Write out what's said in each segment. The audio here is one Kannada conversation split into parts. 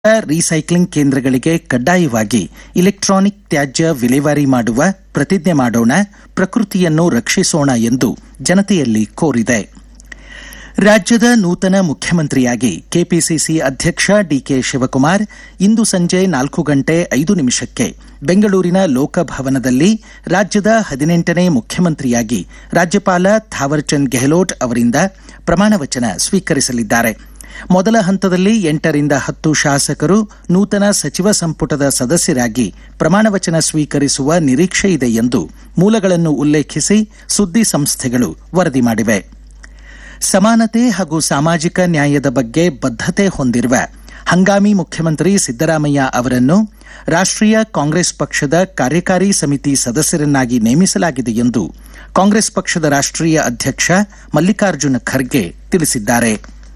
ರೀಸೈಕ್ಲಿಂಗ್ ಕೇಂದ್ರಗಳಿಗೆ ಕಡ್ಡಾಯವಾಗಿ ಇಲೆಕ್ಟ್ರಾನಿಕ್ ತ್ಯಾಜ್ಯ ವಿಲೇವಾರಿ ಮಾಡುವ ಪ್ರತಿಜ್ಞೆ ಮಾಡೋಣ ಪ್ರಕೃತಿಯನ್ನು ರಕ್ಷಿಸೋಣ ಎಂದು ಜನತೆಯಲ್ಲಿ ಕೋರಿದೆ ರಾಜ್ಯದ ನೂತನ ಮುಖ್ಯಮಂತ್ರಿಯಾಗಿ ಕೆಪಿಸಿಸಿ ಅಧ್ಯಕ್ಷ ಡಿಕೆ ಶಿವಕುಮಾರ್ ಇಂದು ಸಂಜೆ ನಾಲ್ಕು ಗಂಟೆ ಐದು ನಿಮಿಷಕ್ಕೆ ಬೆಂಗಳೂರಿನ ಲೋಕಭವನದಲ್ಲಿ ರಾಜ್ಯದ ಹದಿನೆಂಟನೇ ಮುಖ್ಯಮಂತ್ರಿಯಾಗಿ ರಾಜ್ಯಪಾಲ ಥಾವರ್ಚಂದ್ ಗೆಹ್ಲೋಟ್ ಅವರಿಂದ ಪ್ರಮಾಣವಚನ ಸ್ವೀಕರಿಸಲಿದ್ದಾರೆ ಮೊದಲ ಹಂತದಲ್ಲಿ ಎಂಟರಿಂದ ಹತ್ತು ಶಾಸಕರು ನೂತನ ಸಚಿವ ಸಂಪುಟದ ಸದಸ್ಯರಾಗಿ ಪ್ರಮಾಣವಚನ ಸ್ವೀಕರಿಸುವ ನಿರೀಕ್ಷೆ ಇದೆ ಎಂದು ಮೂಲಗಳನ್ನು ಉಲ್ಲೇಖಿಸಿ ಸುದ್ದಿ ಸಂಸ್ಥೆಗಳು ವರದಿ ಮಾಡಿವೆ ಸಮಾನತೆ ಹಾಗೂ ಸಾಮಾಜಿಕ ನ್ಯಾಯದ ಬಗ್ಗೆ ಬದ್ಧತೆ ಹೊಂದಿರುವ ಹಂಗಾಮಿ ಮುಖ್ಯಮಂತ್ರಿ ಸಿದ್ದರಾಮಯ್ಯ ಅವರನ್ನು ರಾಷ್ಟ್ರೀಯ ಕಾಂಗ್ರೆಸ್ ಪಕ್ಷದ ಕಾರ್ಯಕಾರಿ ಸಮಿತಿ ಸದಸ್ಯರನ್ನಾಗಿ ನೇಮಿಸಲಾಗಿದೆ ಎಂದು ಕಾಂಗ್ರೆಸ್ ಪಕ್ಷದ ರಾಷ್ಟ್ರೀಯ ಅಧ್ಯಕ್ಷ ಮಲ್ಲಿಕಾರ್ಜುನ ಖರ್ಗೆ ತಿಳಿಸಿದ್ದಾರೆ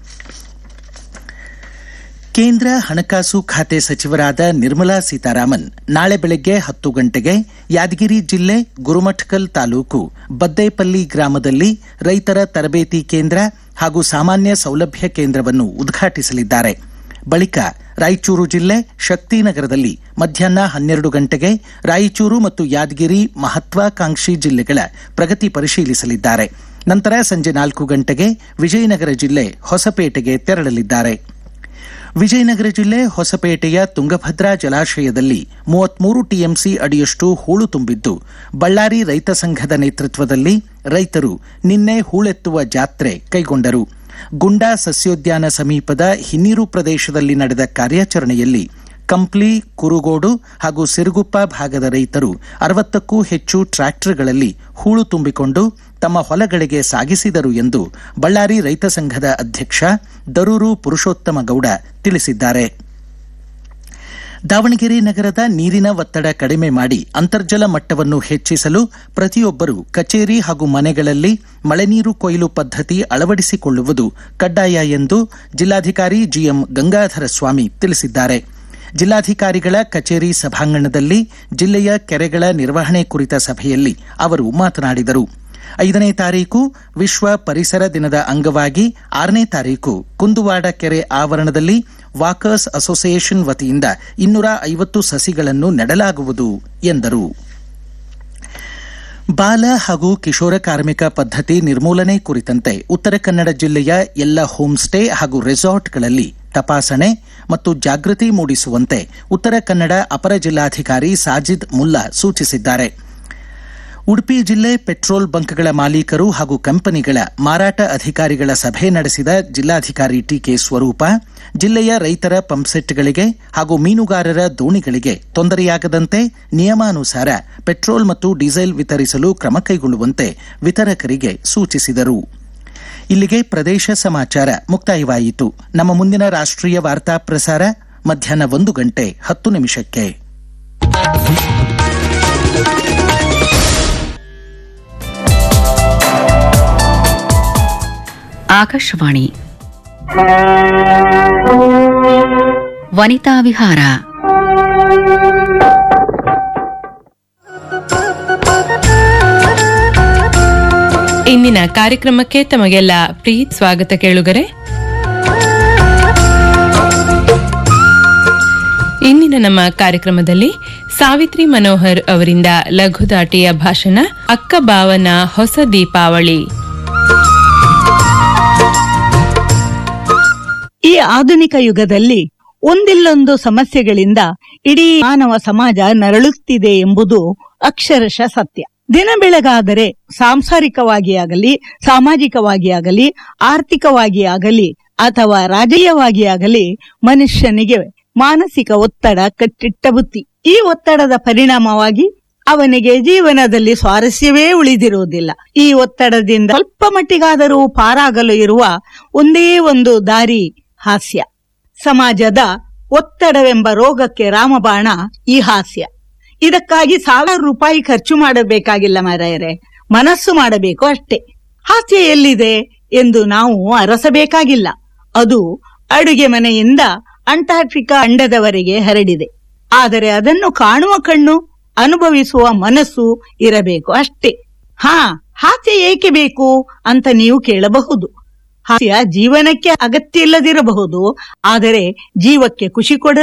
ಕೇಂದ್ರ ಹಣಕಾಸು ಖಾತೆ ಸಚಿವರಾದ ನಿರ್ಮಲಾ ಸೀತಾರಾಮನ್ ನಾಳೆ ಬೆಳಗ್ಗೆ ಹತ್ತು ಗಂಟೆಗೆ ಯಾದಗಿರಿ ಜಿಲ್ಲೆ ಗುರುಮಠಕಲ್ ತಾಲೂಕು ಬದ್ದೇಪಲ್ಲಿ ಗ್ರಾಮದಲ್ಲಿ ರೈತರ ತರಬೇತಿ ಕೇಂದ್ರ ಹಾಗೂ ಸಾಮಾನ್ಯ ಸೌಲಭ್ಯ ಕೇಂದ್ರವನ್ನು ಉದ್ಘಾಟಿಸಲಿದ್ದಾರೆ ಬಳಿಕ ರಾಯಚೂರು ಜಿಲ್ಲೆ ಶಕ್ತಿನಗರದಲ್ಲಿ ಮಧ್ಯಾಹ್ನ ಹನ್ನೆರಡು ಗಂಟೆಗೆ ರಾಯಚೂರು ಮತ್ತು ಯಾದಗಿರಿ ಮಹತ್ವಾಕಾಂಕ್ಷಿ ಜಿಲ್ಲೆಗಳ ಪ್ರಗತಿ ಪರಿಶೀಲಿಸಲಿದ್ದಾರೆ ನಂತರ ಸಂಜೆ ನಾಲ್ಕು ಗಂಟೆಗೆ ವಿಜಯನಗರ ಜಿಲ್ಲೆ ಹೊಸಪೇಟೆಗೆ ತೆರಳಲಿದ್ದಾರೆ ವಿಜಯನಗರ ಜಿಲ್ಲೆ ಹೊಸಪೇಟೆಯ ತುಂಗಭದ್ರಾ ಜಲಾಶಯದಲ್ಲಿ ಮೂವತ್ಮೂರು ಟಿಎಂಸಿ ಅಡಿಯಷ್ಟು ಹೂಳು ತುಂಬಿದ್ದು ಬಳ್ಳಾರಿ ರೈತ ಸಂಘದ ನೇತೃತ್ವದಲ್ಲಿ ರೈತರು ನಿನ್ನೆ ಹೂಳೆತ್ತುವ ಜಾತ್ರೆ ಕೈಗೊಂಡರು ಗುಂಡಾ ಸಸ್ಯೋದ್ಯಾನ ಸಮೀಪದ ಹಿನ್ನೀರು ಪ್ರದೇಶದಲ್ಲಿ ನಡೆದ ಕಾರ್ಯಾಚರಣೆಯಲ್ಲಿ ಕಂಪ್ಲಿ ಕುರುಗೋಡು ಹಾಗೂ ಸಿರುಗುಪ್ಪ ಭಾಗದ ರೈತರು ಅರವತ್ತಕ್ಕೂ ಹೆಚ್ಚು ಟ್ರ್ಯಾಕ್ಟರ್ಗಳಲ್ಲಿ ಹೂಳು ತುಂಬಿಕೊಂಡು ತಮ್ಮ ಹೊಲಗಳಿಗೆ ಸಾಗಿಸಿದರು ಎಂದು ಬಳ್ಳಾರಿ ರೈತ ಸಂಘದ ಅಧ್ಯಕ್ಷ ದರೂರು ಪುರುಷೋತ್ತಮ ಗೌಡ ತಿಳಿಸಿದ್ದಾರೆ ದಾವಣಗೆರೆ ನಗರದ ನೀರಿನ ಒತ್ತಡ ಕಡಿಮೆ ಮಾಡಿ ಅಂತರ್ಜಲ ಮಟ್ಟವನ್ನು ಹೆಚ್ಚಿಸಲು ಪ್ರತಿಯೊಬ್ಬರು ಕಚೇರಿ ಹಾಗೂ ಮನೆಗಳಲ್ಲಿ ಮಳೆನೀರು ಕೊಯ್ಲು ಪದ್ಧತಿ ಅಳವಡಿಸಿಕೊಳ್ಳುವುದು ಕಡ್ಡಾಯ ಎಂದು ಜಿಲ್ಲಾಧಿಕಾರಿ ಜಿಎಂ ಗಂಗಾಧರ ಸ್ವಾಮಿ ತಿಳಿಸಿದ್ದಾರೆ ಜಿಲ್ಲಾಧಿಕಾರಿಗಳ ಕಚೇರಿ ಸಭಾಂಗಣದಲ್ಲಿ ಜಿಲ್ಲೆಯ ಕೆರೆಗಳ ನಿರ್ವಹಣೆ ಕುರಿತ ಸಭೆಯಲ್ಲಿ ಅವರು ಮಾತನಾಡಿದರು ಐದನೇ ತಾರೀಕು ವಿಶ್ವ ಪರಿಸರ ದಿನದ ಅಂಗವಾಗಿ ಆರನೇ ತಾರೀಕು ಕುಂದುವಾಡ ಕೆರೆ ಆವರಣದಲ್ಲಿ ವಾಕರ್ಸ್ ಅಸೋಸಿಯೇಷನ್ ವತಿಯಿಂದ ಇನ್ನೂರ ಐವತ್ತು ಸಸಿಗಳನ್ನು ನೆಡಲಾಗುವುದು ಎಂದರು ಬಾಲ ಹಾಗೂ ಕಿಶೋರ ಕಾರ್ಮಿಕ ಪದ್ಧತಿ ನಿರ್ಮೂಲನೆ ಕುರಿತಂತೆ ಉತ್ತರ ಕನ್ನಡ ಜಿಲ್ಲೆಯ ಎಲ್ಲ ಹೋಮ್ ಸ್ಟೇ ಹಾಗೂ ರೆಸಾರ್ಟ್ಗಳಲ್ಲಿ ತಪಾಸಣೆ ಮತ್ತು ಜಾಗೃತಿ ಮೂಡಿಸುವಂತೆ ಉತ್ತರ ಕನ್ನಡ ಅಪರ ಜಿಲ್ಲಾಧಿಕಾರಿ ಸಾಜಿದ್ ಮುಲ್ಲಾ ಸೂಚಿಸಿದ್ದಾರೆ ಉಡುಪಿ ಜಿಲ್ಲೆ ಪೆಟ್ರೋಲ್ ಬಂಕ್ಗಳ ಮಾಲೀಕರು ಹಾಗೂ ಕಂಪನಿಗಳ ಮಾರಾಟ ಅಧಿಕಾರಿಗಳ ಸಭೆ ನಡೆಸಿದ ಜಿಲ್ಲಾಧಿಕಾರಿ ಟಿಕೆ ಸ್ವರೂಪ ಜಿಲ್ಲೆಯ ರೈತರ ಪಂಪ್ಸೆಟ್ಗಳಿಗೆ ಹಾಗೂ ಮೀನುಗಾರರ ದೋಣಿಗಳಿಗೆ ತೊಂದರೆಯಾಗದಂತೆ ನಿಯಮಾನುಸಾರ ಪೆಟ್ರೋಲ್ ಮತ್ತು ಡೀಸೆಲ್ ವಿತರಿಸಲು ಕ್ರಮ ಕೈಗೊಳ್ಳುವಂತೆ ವಿತರಕರಿಗೆ ಸೂಚಿಸಿದರು ಇಲ್ಲಿಗೆ ಪ್ರದೇಶ ಸಮಾಚಾರ ಮುಕ್ತಾಯವಾಯಿತು ನಮ್ಮ ಮುಂದಿನ ರಾಷ್ಟ್ರೀಯ ವಾರ್ತಾ ಪ್ರಸಾರ ಮಧ್ಯಾಹ್ನ ಒಂದು ಗಂಟೆ ಹತ್ತು ನಿಮಿಷಕ್ಕೆ ಆಕಾಶವಾಣಿ ವನಿತಾ ವಿಹಾರ ಇಂದಿನ ಕಾರ್ಯಕ್ರಮಕ್ಕೆ ತಮಗೆಲ್ಲ ಪ್ರೀತ್ ಸ್ವಾಗತ ಕೇಳುಗರೆ ಇಂದಿನ ನಮ್ಮ ಕಾರ್ಯಕ್ರಮದಲ್ಲಿ ಸಾವಿತ್ರಿ ಮನೋಹರ್ ಅವರಿಂದ ಲಘುದಾಟಿಯ ಭಾಷಣ ಅಕ್ಕ ಬಾವನ ಹೊಸ ದೀಪಾವಳಿ ಈ ಆಧುನಿಕ ಯುಗದಲ್ಲಿ ಒಂದಿಲ್ಲೊಂದು ಸಮಸ್ಯೆಗಳಿಂದ ಇಡೀ ಮಾನವ ಸಮಾಜ ನರಳುತ್ತಿದೆ ಎಂಬುದು ಅಕ್ಷರಶಃ ಸತ್ಯ ದಿನ ಬೆಳಗಾದರೆ ಸಾಂಸಾರಿಕವಾಗಿ ಆಗಲಿ ಸಾಮಾಜಿಕವಾಗಿ ಆಗಲಿ ಆರ್ಥಿಕವಾಗಿ ಆಗಲಿ ಅಥವಾ ರಾಜಕೀಯವಾಗಿ ಆಗಲಿ ಮನುಷ್ಯನಿಗೆ ಮಾನಸಿಕ ಒತ್ತಡ ಕಟ್ಟಿಟ್ಟ ಬುತ್ತಿ ಈ ಒತ್ತಡದ ಪರಿಣಾಮವಾಗಿ ಅವನಿಗೆ ಜೀವನದಲ್ಲಿ ಸ್ವಾರಸ್ಯವೇ ಉಳಿದಿರುವುದಿಲ್ಲ ಈ ಒತ್ತಡದಿಂದ ಸ್ವಲ್ಪ ಮಟ್ಟಿಗಾದರೂ ಪಾರಾಗಲು ಇರುವ ಒಂದೇ ಒಂದು ದಾರಿ ಹಾಸ್ಯ ಸಮಾಜದ ಒತ್ತಡವೆಂಬ ರೋಗಕ್ಕೆ ರಾಮಬಾಣ ಈ ಹಾಸ್ಯ ಇದಕ್ಕಾಗಿ ಸಾವಿರ ರೂಪಾಯಿ ಖರ್ಚು ಮಾಡಬೇಕಾಗಿಲ್ಲ ಮಾರಾಯರೆ ಮನಸ್ಸು ಮಾಡಬೇಕು ಅಷ್ಟೇ ಹಾಸ್ಯ ಎಲ್ಲಿದೆ ಎಂದು ನಾವು ಅರಸಬೇಕಾಗಿಲ್ಲ ಅದು ಅಡುಗೆ ಮನೆಯಿಂದ ಅಂಟಾರ್ಟಿಕಾ ಅಂಡದವರೆಗೆ ಹರಡಿದೆ ಆದರೆ ಅದನ್ನು ಕಾಣುವ ಕಣ್ಣು ಅನುಭವಿಸುವ ಮನಸ್ಸು ಇರಬೇಕು ಅಷ್ಟೇ ಹಾ ಹಾಸ್ಯ ಏಕೆ ಬೇಕು ಅಂತ ನೀವು ಕೇಳಬಹುದು ಹಾಸ್ಯ ಜೀವನಕ್ಕೆ ಅಗತ್ಯ ಇಲ್ಲದಿರಬಹುದು ಆದರೆ ಜೀವಕ್ಕೆ ಖುಷಿ ಕೊಡ